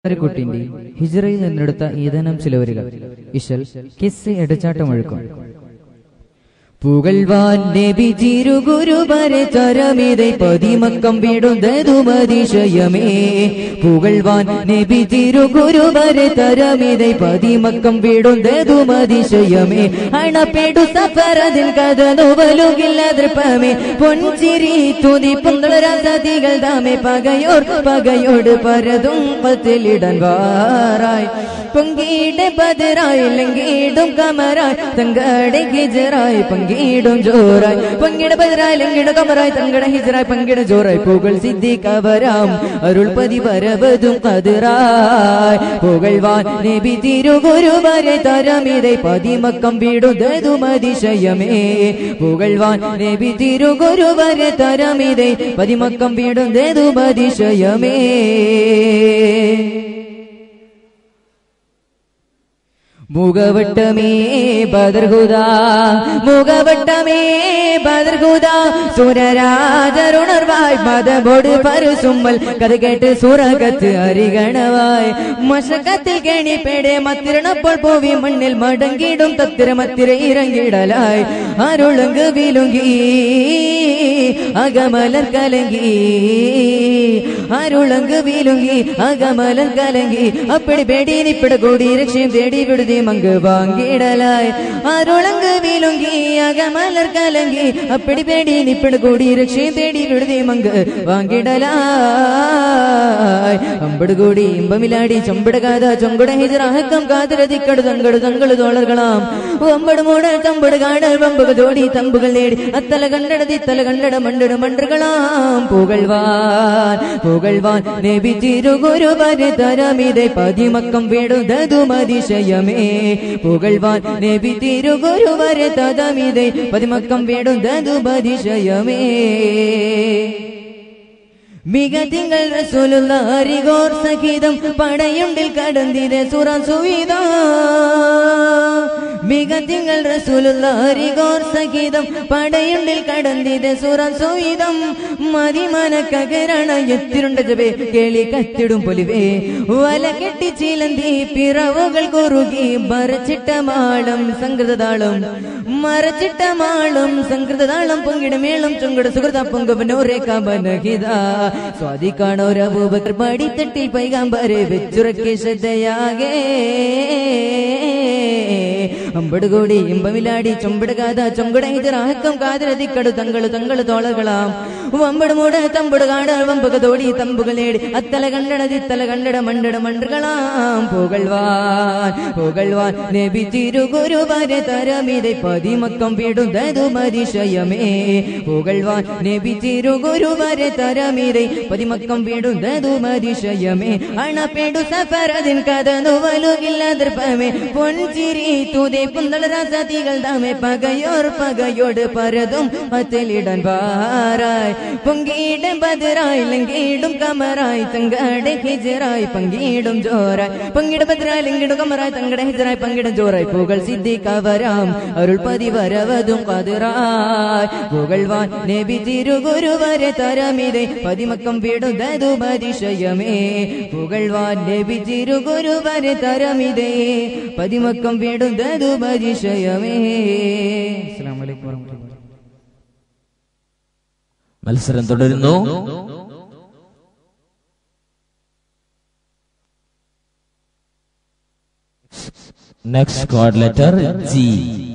കുട്ടിന്റെ ഹിജറയിൽ നിന്നെടുത്ത ഏതാനും ചില വരികൾ ഇശൽ കിസ് എടുച്ചാട്ടമൊഴുക്കും പുകഴ്വാൻ നബി തിരുഗുരുവരെ തരമിதை പതിമക്കം വിടുന്നതുമതിശയമേ പുകഴ്വാൻ നബി തിരുഗുരുവരെ തരമിதை പതിമക്കം വിടുന്നതുമതിശയമേ അണപ്പെടു സഫറതിൻ കഥ നോവലുകില്ല ദൃപ്പമേ പൊൻചിരി തുതി പുന്തളരാസതികൾ താമേ പകയോർ പകയോട് പരതും പത്തിലിടൻ വാറായി പൊങ്കീട് പതിരായി ലങ്കീടും കമരായി തങ്കടെ ഹിജറായി പങ്കീടും ജോറായി പങ്കിട പതിരായി ലങ്കിട കമറായി തങ്കട ഹിജറായി പങ്കിട ജോറായി പുകൾ സിദ്ധി കവരാം അരുൾ പതി വരവതും കതിറായി പുകഴ്വാൻ നബി തിരുഗുരുവരെ തരമിதை പതിമക്കം വിടുന്നതും അതിശയമേ പുകഴ്വാൻ നബി തിരുഗുരുവരെ തരമിதை പതിമക്കം വിടുന്നതും അതിശയമേ മുഖവട്ടമേ ബദർഹുദ മുഖവട്ടമേ ബദർഹുദ സുരരാജരുണർവായി മതബോട് പരുസുമ്മൽ കഥ കേട്ട് സുറകത്ത് അരിഗണവായി മശക്കത്തിൽ കെണിപ്പേടെ മത്തിരണപ്പോൾ പോവി മണ്ണിൽ മടങ്ങിടും തത്തിര മത്തിര ഇറങ്ങിടലായി അരുളങ്ക് വിലുങ്കി അകമലർ കലങ്കി അരുളങ്ക് വിലുങ്കി അകമലർ കലങ്കി അപ്പടി പേടി നിപ്പിട കൂടി രക്ഷയും തേടി വിടുതി മങ്ക് വാങ്ങിടലായി അരുളങ്ക് വിലുങ്കി അകമലർ കലങ്കി അപ്പടി പേടി നിപ്പിട കൂടി രക്ഷയും തേടി വിടുതി മങ്ക് വാങ്ങിടലായി അമ്പട് കൂടി ഇമ്പമിലാടി ചൊമ്പട കാത ചൊങ്കട ഹിജറഹക്കം കാതിരതിക്കടു തങ്കടു തങ്കളു തോളകളാം ഒമ്പട് മൂട് തമ്പട് കാട് വമ്പുക തോടി തമ്പുകൾ നേടി അത്തല കണ്ടട തിത്തല കണ്ടട മണ്ടട മണ്ടകളാം പുകഴ്വാൻ പുകഴ്വാൻ നബി തിരുഗുരു തരമിതെ പതിമക്കം വിടുന്നതും അതിശയമേ പുകഴ്വാൻ നബി തിരുഗുരു തതമിതെ പതിമക്കം വിടുന്നതും അതിശയമേ മികതിങ്ങൾ റസൂലുള്ള അരികോർ സഹിതം പടയുണ്ടിൽ കടന്തിരെ സുറ സുവിധ മികതിങ്ങൾ റസൂലുള്ള അരികോർ സഹിതം പടയുണ്ടിൽ കടന്തിരെ സുറ സുവിധം മതിമനക്കകരണ എത്തിരുണ്ട ജപേ കേളി കത്തിടും പൊലിവേ വല കെട്ടി ചിലന്തി പിറവുകൾ കുറുകി മറച്ചിട്ട മാളം സംകൃതതാളം മറച്ചിട്ട മാളം സംകൃതതാളം പൊങ്കിടമേളം ചുങ്കട സുഹൃത പൊങ്കവനോരെ കബനഹിത സ്വാദിക്കാണോരബൂബക്കർ പടിത്തട്ടിൽ പൈകാമ്പരെ വെച്ചുറക്കി ശ്രദ്ധയാകേ അമ്പട് കൂടി ഇമ്പമിലാടി ചൊമ്പട് കാത ചൊങ്കട ഹിജറാഹക്കം കാതിരതിക്കടു തങ്ങളു തങ്ങളു തോളകളാം വമ്പട് മൂട തമ്പട് കാട വമ്പക തോടി തമ്പുകൾ നേടി അത്തല കണ്ടട തിത്തല കണ്ടട മണ്ടട മണ്ടകളാം പുകഴ്വാൻ പുകഴ്വാൻ നബി തിരുഗുരു വരെ തരമിதை പതിമക്കം വിടുന്നതു മതിശയമേ പുകഴ്വാൻ നബി തിരുഗുരു വരെ തരമിதை പതിമക്കം വിടുന്നതു മതിശയമേ അണപ്പെടു സഫറതിൻ കഥ നോവലുകില്ല ദൃപ്പമേ പൊൻചിരി തൂതെ പുന്തളരാസതികൾ താമേ പകയോർ പകയോട് പരതും മത്തിലിടൻ പാറായി പൊങ്കിയിടും ബദറായി ലങ്കിടും കമറായി തങ്കടെ ഹിജറായി പങ്കിടും ജോറായി പങ്കിട ബദറായി ലങ്കിടും കമറായി തങ്കടെ ഹിജറായി പങ്കിടും ജോറായി പുകൾ സിദ്ധി കവരാം അരുൾ പതി വരവതും കതിറായി പുകൾവാൻ നബി തിരുഗുരു വരെ തരമിതെ പതിമക്കം വിടുന്നതു അതിശയമേ പുകൾവാൻ നബി തിരുഗുരു വരെ തരമിതേ പതിമക്കം വിടുന്നതു അതിശയമേ അസ്സലാമു അലൈക്കും വറഹ്മത്തുള്ളാഹി മത്സരം തുടരുന്നു നെക്സ്റ്റ് കോഡ് ലെറ്റർ ജി